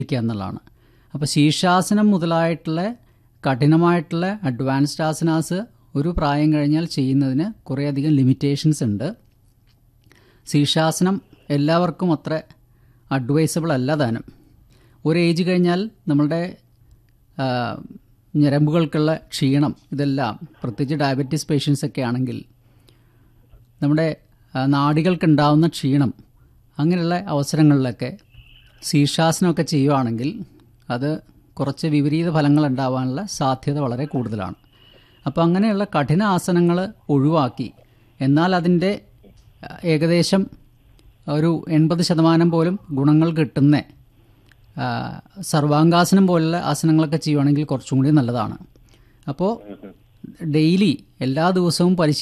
ഇരിക്കുക എന്നുള്ളതാണ് അപ്പോൾ ശീർഷാസനം മുതലായിട്ടുള്ള കഠിനമായിട്ടുള്ള അഡ്വാൻസ്ഡ് ആസനാസ് ഒരു പ്രായം കഴിഞ്ഞാൽ ചെയ്യുന്നതിന് കുറേയധികം ലിമിറ്റേഷൻസ് ഉണ്ട് ശീർഷാസനം എല്ലാവർക്കും അത്ര അഡ്വൈസബിൾ അല്ല താനും ഒരു ഏജ് കഴിഞ്ഞാൽ നമ്മളുടെ ആ, ഞരമ്പുകൾക്കുള്ള ക്ഷീണം ഇതെല്ലാം പ്രത്യേകിച്ച് ഡയബറ്റീസ് പേഷ്യൻസ് ഒക്കെ ആണെങ്കിൽ നമ്മുടെ ആ, നാഡികൾക്കുണ്ടാവുന്ന ക്ഷീണം അങ്ങനെയുള്ള അവസരങ്ങളിലൊക്കെ ശീർഷാസനമൊക്കെ ചെയ്യുവാണെങ്കിൽ അത് കുറച്ച് വിപരീത ഫലങ്ങൾ ഉണ്ടാവാനുള്ള സാധ്യത വളരെ കൂടുതലാണ് അപ്പോൾ അങ്ങനെയുള്ള കഠിന ആസനങ്ങൾ ഒഴിവാക്കി എന്നാൽ അതിൻ്റെ ആ, ഏകദേശം ഒരു എൺപത് ശതമാനം പോലും ഗുണങ്ങൾ കിട്ടുന്ന ആ, സർവാംഗാസനം പോലുള്ള ആസനങ്ങളൊക്കെ ചെയ്യുവാണെങ്കിൽ കുറച്ചും കൂടി നല്ലതാണ് അപ്പോൾ ഡെയിലി എല്ലാ ദിവസവും പരിശീലനം